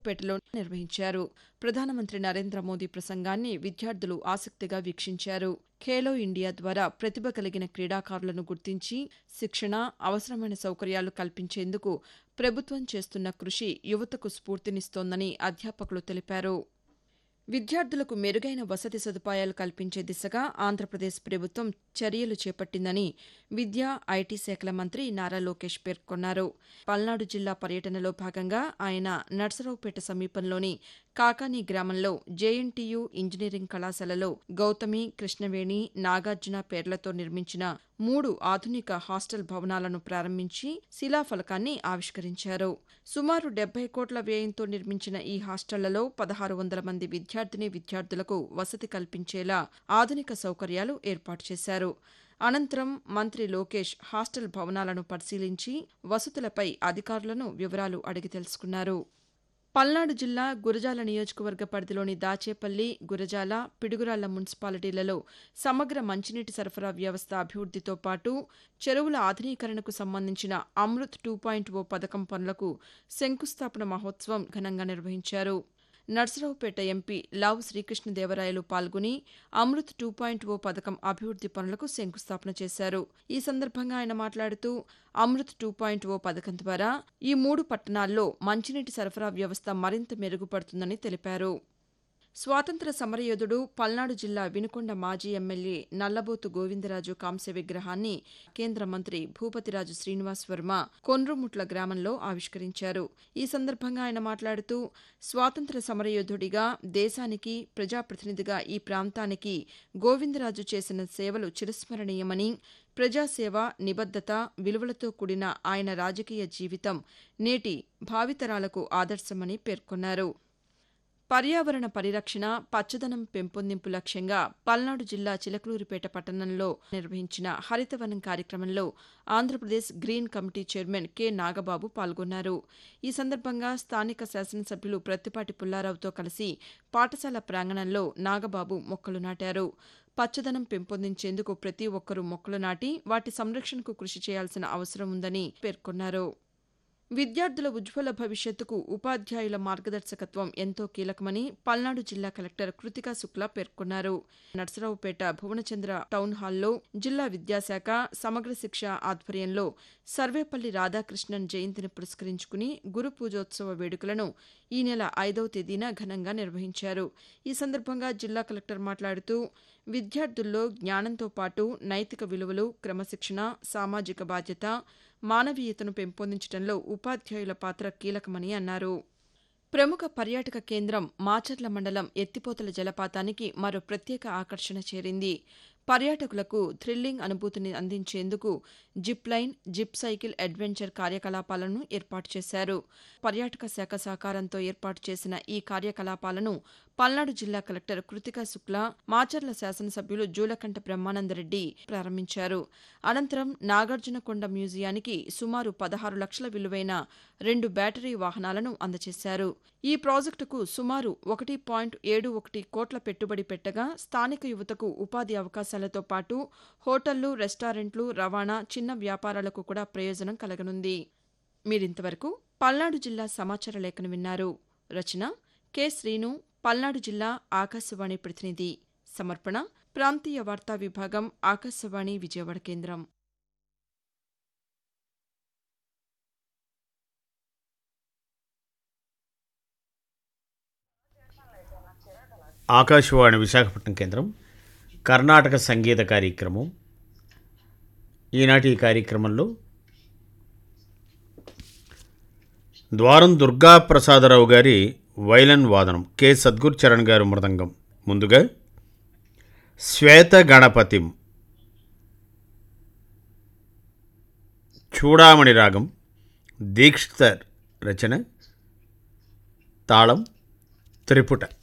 పేటలో నిర్వహించారు ప్రధానమంత్రి నరేంద్ర మోదీ ప్రసంగాన్ని విద్యార్థులు ఆసక్తిగా వీక్షించారు ఖేలో ఇండియా ద్వారా ప్రతిభ కలిగిన క్రీడాకారులను గుర్తించి శిక్షణ అవసరమైన సౌకర్యాలు కల్పించేందుకు ప్రభుత్వం చేస్తున్న కృషి యువతకు స్ఫూర్తినిస్తోందని అధ్యాపకులు తెలిపారు విద్యార్థులకు మెరుగైన వసతి సదుపాయాలు కల్పించే దిశగా ఆంధ్రప్రదేశ్ ప్రభుత్వం చర్యలు చేపట్టిందని విద్యా ఐటీ శాఖల మంత్రి నారా లోకేష్ పేర్కొన్నారు పల్నాడు జిల్లా పర్యటనలో భాగంగా ఆయన నర్సరావుపేట సమీపంలోని కాకాని గ్రామంలో జేఎన్టీయూ ఇంజనీరింగ్ కళాశాలలో గౌతమి కృష్ణవేణి నాగార్జున పేర్లతో నిర్మించిన మూడు ఆధునిక హాస్టల్ భవనాలను ప్రారంభించి శిలాఫలకాన్ని ఆవిష్కరించారు సుమారు డెబ్బై కోట్ల వ్యయంతో నిర్మించిన ఈ హాస్టళ్లలో పదహారు వందల మంది విద్యార్థిని విద్యార్థులకు వసతి కల్పించేలా ఆధునిక సౌకర్యాలు ఏర్పాటు చేశారు అనంతరం మంత్రి లోకేష్ హాస్టల్ భవనాలను పరిశీలించి వసతులపై అధికారులను వివరాలు అడిగి తెలుసుకున్నారు పల్నాడు జిల్లా గురజాల నియోజకవర్గ పరిధిలోని దాచేపల్లి గురజాల పిడుగురాళ్ల మున్సిపాలిటీలలో సమగ్ర మంచినీటి సరఫరా వ్యవస్థ అభివృద్దితో పాటు చెరువుల ఆధునీకరణకు సంబంధించిన అమృత్ టూ పాయింట్ ఓ పథకం పనులకు శంకుస్థాపన మహోత్సవం ఘనంగా నిర్వహించారు నర్సరావుపేట ఎంపీ లావు శ్రీకృష్ణదేవరాయలు పాల్గొని అమృత్ టూ పాయింట్ ఓ పథకం అభివృద్ది పనులకు శంకుస్థాపన చేశారు ఈ సందర్భంగా ఆయన మాట్లాడుతూ అమృత్ టూ పాయింట్ ఓ పథకం ద్వారా ఈ మూడు పట్టణాల్లో మంచినీటి సరఫరా వ్యవస్థ మరింత మెరుగుపడుతుందని తెలిపారు స్వాతంత్ర సమరయోధుడు పల్నాడు జిల్లా వినుకొండ మాజీ ఎమ్మెల్యే నల్లబోతు గోవిందరాజు కాంస్య విగ్రహాన్ని కేంద్ర మంత్రి భూపతిరాజు శ్రీనివాస్ వర్మ కొండ్రుముట్ల గ్రామంలో ఆవిష్కరించారు ఈ సందర్భంగా ఆయన మాట్లాడుతూ స్వాతంత్ర సమరయోధుడిగా దేశానికి ప్రజాప్రతినిధిగా ఈ ప్రాంతానికి గోవిందరాజు చేసిన సేవలు చిరస్మరణీయమని ప్రజాసేవ నిబద్దత విలువలతో కూడిన ఆయన రాజకీయ జీవితం నేటి భావితరాలకు ఆదర్శమని పేర్కొన్నారు పర్యావరణ పరిరక్షణ పచ్చదనం పెంపొందింపు లక్ష్యంగా పల్నాడు జిల్లా చిలకలూరిపేట పట్టణంలో నిర్వహించిన హరితవనం కార్యక్రమంలో Andhra Pradesh green committee chairman K Nagababu పాల్గొన్నారు ఈ సందర్భంగా స్థానిక శాసనసభ్యులు ప్రత్తిపాటి పుల్లారావుతో కలిసి పాఠశాల ప్రాంగణంలో నాగబాబు మొక్కలు నాటారు పచ్చదనం పెంపొందించేందుకు ప్రతి ఒక్కరూ మొక్కలు నాటి వాటి సంరక్షణకు కృషి చేయాల్సిన అవసరం ఉందని పేర్కొన్నారు విద్యార్థుల ఉజ్వల భవిష్యత్తుకు ఉపాధ్యాయుల మార్గదర్శకత్వం ఎంతో కీలకమని పల్నాడు జిల్లా కలెక్టర్ కృతికా శుక్లా పేర్కొన్నారు నర్సరావుపేట భువనచంద్ర టౌన్ హాల్లో జిల్లా విద్యాశాఖ సమగ్ర శిక్ష ఆధ్వర్యంలో సర్వేపల్లి రాధాకృష్ణన్ జయంతిని పురస్కరించుకుని గురు పూజోత్సవ వేడుకలను ఈ నెల ఐదవ తేదీన ఘనంగా నిర్వహించారు ఈ సందర్భంగా జిల్లా కలెక్టర్ మాట్లాడుతూ విద్యార్థుల్లో జ్ఞానంతో పాటు నైతిక విలువలు క్రమశిక్షణ సామాజిక బాధ్యత మానవీయతను పెంపొందించడంలో ఉపాధ్యాయుల పాత్ర కీలకమని అన్నారు ప్రముఖ పర్యాటక కేంద్రం మాచర్ల మండలం ఎత్తిపోతల జలపాతానికి మరో ప్రత్యేక ఆకర్షణ చేరింది పర్యాటకులకు థ్రిల్లింగ్ అనుభూతిని అందించేందుకు zip line zip cycle adventure కార్యకలాపాలను ఏర్పాటు చేశారు పర్యాటక శాఖ సహకారంతో ఏర్పాటు చేసిన ఈ కార్యకలాపాలను పల్నాడు జిల్లా కలెక్టర్ కృతికా శుక్లా మాచర్ల శాసనసభ్యులు జూలకంఠ బ్రహ్మానందరెడ్డి ప్రారంభించారు అనంతరం నాగార్జునకొండ మ్యూజియానికి సుమారు పదహారు లక్షల విలువైన రెండు బ్యాటరీ వాహనాలను అందజేశారు ఈ ప్రాజెక్టుకు సుమారు ఒకటి పాయింట్ ఏడు ఒకటి కోట్ల పెట్టుబడి పెట్టగా స్థానిక యువతకు ఉపాధి అవకాశాలతో పాటు హోటళ్లు రెస్టారెంట్లు రవాణా చిన్న వ్యాపారాలకు కూడా ప్రయోజనం కలగనుంది మీరింతవరకు పల్నాడు జిల్లా సమాచార లేఖను విన్నారు రచన కె శ్రీను పల్నాడు జిల్లా ఆకాశవాణి ప్రతినిధి సమర్పణ ప్రాంతీయ వార్తా విభాగం ఆకాశవాణి విజయవాడ కేంద్రం ఆకాశవాణి విశాఖపట్నం కేంద్రం కర్ణాటక సంగీత కార్యక్రమం ఈనాటి ఈ కార్యక్రమంలో ద్వారం దుర్గా ప్రసాదరావు గారి వైలన్ వాదనం కె సద్గురు చరణ్ గారు మృదంగం ముందుగా శ్వేత గణపతిం చూడామణి రాగం దీక్షిత రచన తాళం త్రిపుట